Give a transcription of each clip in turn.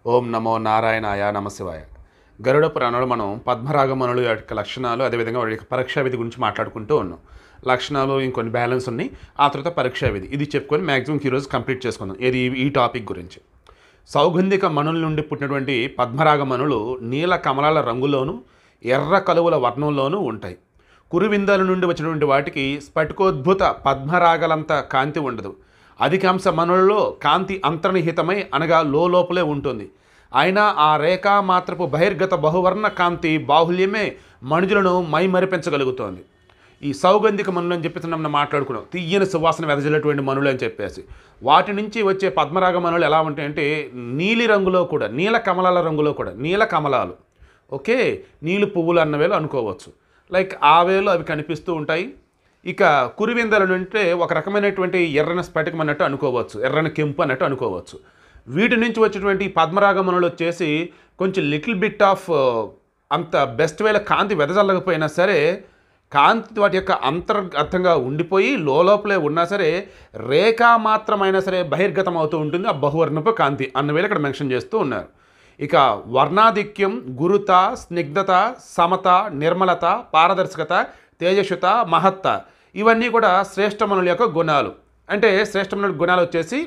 ఓం నమో నారాయణాయ నమశివాయ గరుడ పురాణంలో మనం పద్మరాగమనుల యొక్క లక్షణాలు అదేవిధంగా వాడి యొక్క పరీక్షా విధి గురించి మాట్లాడుకుంటూ ఉన్నాం లక్షణాలు ఇంకొన్ని బ్యాలెన్స్ ఉన్నాయి ఆ తర్వాత పరీక్షా విధి ఇది చెప్పుకొని మ్యాక్సిమం ఈరోజు కంప్లీట్ చేసుకుందాం ఇది ఈ టాపిక్ గురించి సౌగంధిక మణుల నుండి పుట్టినటువంటి పద్మరాగమణులు నీల కమలాల రంగులోను ఎర్ర కలువల వర్ణంలోనూ ఉంటాయి కురువిందాల నుండి వచ్చినటువంటి వాటికి స్ఫటికోద్భుత పద్మరాగలంత కాంతి ఉండదు అధికాంశ మనులలో కాంతి అంతర్నిహితమై అనగా లోపలే ఉంటుంది అయినా ఆ రేఖా మాత్రపు బహిర్గత బహువర్ణ కాంతి బాహుల్యమే మనుషులను మైమరిపించగలుగుతోంది ఈ సౌగంధిక మనులు అని చెప్పేసి మనం మాట్లాడుకున్నాం తీయని సువాసన వెదజల్లేటువంటి మనులు అని చెప్పేసి వాటి నుంచి వచ్చే పద్మరాగ మనులు ఎలా ఉంటాయంటే నీలి రంగులో కూడా నీల కమలాల రంగులో కూడా నీల కమలాలు ఓకే నీలి పువ్వులు అన్న వేలు అనుకోవచ్చు లైక్ ఆ వేలు అవి కనిపిస్తూ ఉంటాయి ఇక కురివిందలు అంటే ఒక రకమైనటువంటి ఎర్రని స్ఫటికం అన్నట్టు అనుకోవచ్చు ఎర్రని కెంపు అన్నట్టు అనుకోవచ్చు వీటి నుంచి వచ్చేటువంటి పద్మరాగమనులు వచ్చేసి కొంచెం లిటిల్ బిట్ ఆఫ్ అంత బెస్ట్ వేల కాంతి వెదజల్లకపోయినా సరే కాంతి వాటి యొక్క అంతర్గతంగా ఉండిపోయి లోపలే ఉన్నా సరే రేఖా మాత్రమైనా సరే బహిర్గతం అవుతూ ఉంటుంది ఆ బహువర్ణపు కాంతి అన్న వేళ ఇక్కడ మెన్షన్ చేస్తూ ఉన్నారు ఇక వర్ణాధిక్యం గురుత స్నిగ్ధత సమత నిర్మలత పారదర్శకత తేజస్సుత మహత్త ఇవన్నీ కూడా శ్రేష్టమనుల యొక్క గుణాలు అంటే శ్రేష్టమనుల గుణాలు వచ్చేసి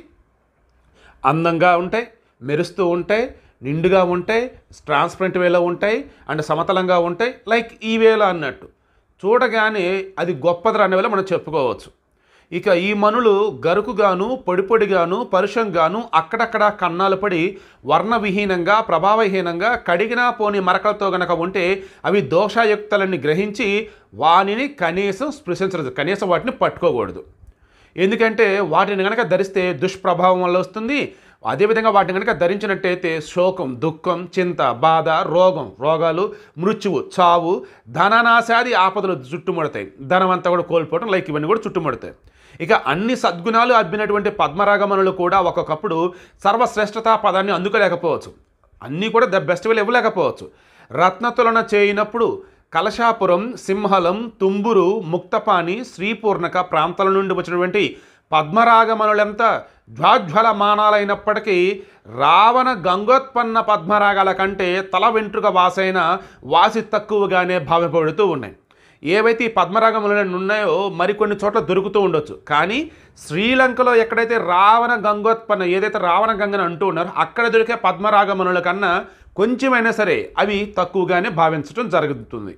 అందంగా ఉంటాయి మెరుస్తూ ఉంటాయి నిండుగా ఉంటాయి ట్రాన్స్పరెంట్ వేలో ఉంటాయి అండ్ సమతలంగా ఉంటాయి లైక్ ఈ వేలో అన్నట్టు చూడగానే అది గొప్పదర అనే వేళ మనం చెప్పుకోవచ్చు ఇక ఈ మనులు గరుకుగాను పొడి పొడిగాను పరుషంగాను అక్కడక్కడ కన్నాలు పడి వర్ణవిహీనంగా ప్రభావహీనంగా కడిగినా పోని మరకలతో గనక ఉంటే అవి దోషాయుక్తలని గ్రహించి వానిని కనీసం స్పృశించదు కనీసం వాటిని పట్టుకోకూడదు ఎందుకంటే వాటిని కనుక ధరిస్తే దుష్ప్రభావం వల్ల వస్తుంది అదేవిధంగా వాటిని కనుక ధరించినట్టయితే శోకం దుఃఖం చింత బాధ రోగం రోగాలు మృత్యువు చావు ధననాశాది ఆపదలు చుట్టుముడతాయి ధనం అంతా కూడా కోల్పోవడం లైక్ ఇవన్నీ కూడా చుట్టుముడతాయి ఇక అన్ని సద్గుణాలు అబ్బినటువంటి పద్మరాగమనులు కూడా ఒక్కొక్కప్పుడు సర్వశ్రేష్టతా పదాన్ని అందుకోలేకపోవచ్చు అన్నీ కూడా ద బెస్ట్ వేలు ఇవ్వలేకపోవచ్చు రత్నతులన చేయనప్పుడు కలశాపురం సింహలం తుంబురు ముక్తపాని శ్రీపూర్ణక ప్రాంతాల నుండి వచ్చినటువంటి పద్మరాగమనులంతా జ్వాజ్వలమానాలైనప్పటికీ రావణ గంగోత్పన్న పద్మరాగాల కంటే తల వెంట్రుక వాసైన వాసి తక్కువగానే భావపడుతూ ఉన్నాయి ఏవైతే ఈ పద్మరాగములు ఉన్నాయో మరికొన్ని చోట్ల దొరుకుతూ ఉండొచ్చు కానీ శ్రీలంకలో ఎక్కడైతే రావణ గంగోత్పన్న ఏదైతే రావణ గంగని అంటూ ఉన్నారో అక్కడ దొరికే పద్మరాగమనుల కన్నా కొంచెమైనా సరే అవి తక్కువగానే భావించడం జరుగుతుంది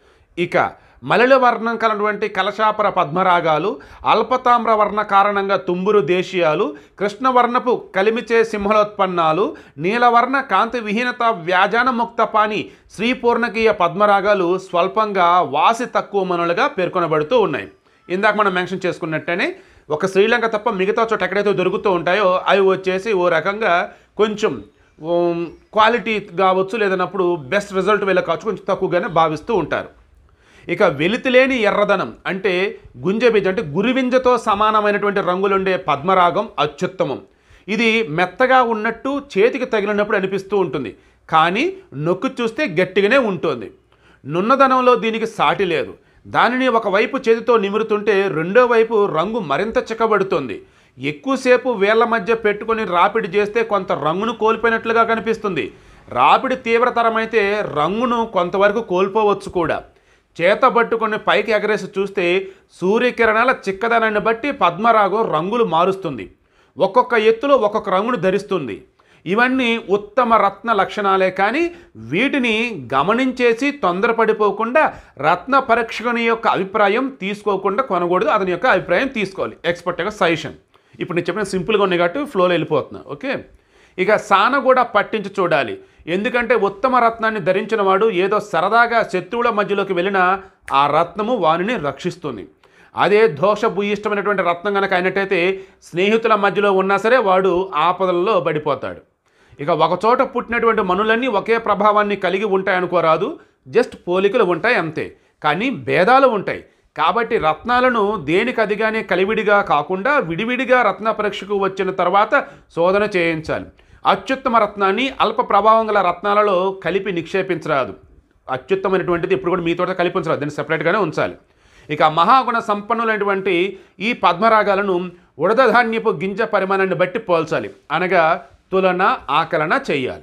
ఇక మలల వర్ణం కలటువంటి కలశాపర పద్మరాగాలు అల్పతామ్ర వర్ణ కారణంగా తుంబురు దేశీయాలు కృష్ణవర్ణపు కలిమిచే సింహలోత్పన్నాలు నీలవర్ణ కాంతి విహీనత వ్యాజాన ముక్త పాని శ్రీపూర్ణకీయ పద్మరాగాలు స్వల్పంగా వాసి తక్కువ మనులుగా పేర్కొనబడుతూ ఉన్నాయి ఇందాక మనం మెన్షన్ చేసుకున్నట్టేనే ఒక శ్రీలంక తప్ప మిగతా చోట ఎక్కడైతే దొరుకుతూ ఉంటాయో అవి వచ్చేసి ఓ రకంగా కొంచెం ఉమ్, క్వాలిటీ కావచ్చు లేదన్నప్పుడు బెస్ట్ రిజల్ట్ వీళ్ళకి కావచ్చు కొంచెం తక్కువగానే భావిస్తూ ఉంటారు ఇక వెలితిలేని ఎర్రదనం అంటే గుంజబీజ అంటే గురివింజతో సమానమైనటువంటి రంగులుండే పద్మరాగం అత్యుత్తమం ఇది మెత్తగా ఉన్నట్టు చేతికి తగిలినప్పుడు అనిపిస్తూ ఉంటుంది కానీ నొక్కు చూస్తే గట్టిగానే ఉంటుంది నున్నదనంలో దీనికి సాటి లేదు దానిని ఒకవైపు చేతితో నిమురుతుంటే రెండో వైపు రంగు మరింత చిక్కబడుతుంది ఎక్కువసేపు వేళ్ల మధ్య పెట్టుకొని రాపిడి చేస్తే కొంత రంగును కోల్పోయినట్లుగా కనిపిస్తుంది రాపిడి తీవ్రతరమైతే రంగును కొంతవరకు కోల్పోవచ్చు కూడా చేత పట్టుకొని పైకి ఎగరేసి చూస్తే సూర్యకిరణాల చిక్కదనాన్ని బట్టి పద్మరాగం రంగులు మారుస్తుంది ఒక్కొక్క ఎత్తులో ఒక్కొక్క రంగును ధరిస్తుంది ఇవన్నీ ఉత్తమ రత్న లక్షణాలే కానీ వీటిని గమనించేసి తొందరపడిపోకుండా రత్న పరీక్షకుని యొక్క అభిప్రాయం తీసుకోకుండా కొనకూడదు అతని యొక్క అభిప్రాయం తీసుకోవాలి ఎక్స్పర్ట్ యొక్క సజెషన్ ఇప్పుడు నేను చెప్పిన సింపుల్గా ఉన్నాయి కాబట్టి ఫ్లోలో వెళ్ళిపోతున్నా ఓకే ఇక సాన కూడా పట్టించి చూడాలి ఎందుకంటే ఉత్తమ రత్నాన్ని ధరించిన వాడు ఏదో సరదాగా శత్రువుల మధ్యలోకి వెళ్ళినా ఆ రత్నము వానిని రక్షిస్తుంది అదే దోషభూయిష్టమైనటువంటి రత్నం కనుక అయినట్టయితే స్నేహితుల మధ్యలో ఉన్నా సరే వాడు ఆపదలలో పడిపోతాడు ఇక ఒకచోట పుట్టినటువంటి మనులన్నీ ఒకే ప్రభావాన్ని కలిగి ఉంటాయి అనుకోరాదు జస్ట్ పోలికలు ఉంటాయి అంతే కానీ భేదాలు ఉంటాయి కాబట్టి రత్నాలను దేనికి అదిగానే కలివిడిగా కాకుండా విడివిడిగా రత్న పరీక్షకు వచ్చిన తర్వాత శోధన చేయించాలి అత్యుత్తమ రత్నాన్ని అల్ప ప్రభావం గల రత్నాలలో కలిపి నిక్షేపించరాదు అత్యుత్తమైనటువంటిది ఇప్పుడు కూడా మీతో కల్పించరాదు దీన్ని సెపరేట్గానే ఉంచాలి ఇక మహాగుణ సంపన్నులైనటువంటి ఈ పద్మరాగాలను ఉడదధాన్యపు గింజ పరిమాణాన్ని బట్టి పోల్చాలి అనగా తులన ఆకలన చేయాలి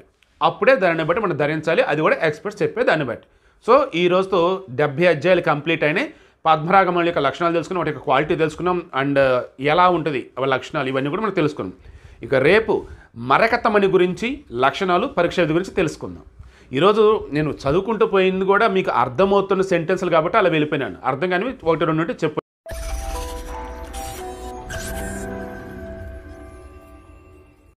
అప్పుడే దాన్ని బట్టి మనం ధరించాలి అది కూడా ఎక్స్పర్ట్స్ చెప్పే దాన్ని బట్టి సో ఈ రోజుతో డెబ్బై అధ్యాయులు కంప్లీట్ అయినాయి పద్మరాగముల యొక్క లక్షణాలు తెలుసుకున్నాం వాటి యొక్క క్వాలిటీ తెలుసుకున్నాం అండ్ ఎలా ఉంటుంది వాళ్ళ లక్షణాలు ఇవన్నీ కూడా మనం తెలుసుకున్నాం ఇక రేపు మరకతమణి గురించి లక్షణాలు పరీక్ష విధి గురించి తెలుసుకుందాం ఈరోజు నేను చదువుకుంటూ పోయింది కూడా మీకు అర్థమవుతున్న సెంటెన్స్లు కాబట్టి అలా వెళ్ళిపోయినాను అర్థం కానీ ఒకటి రెండు ఉంటే చెప్పు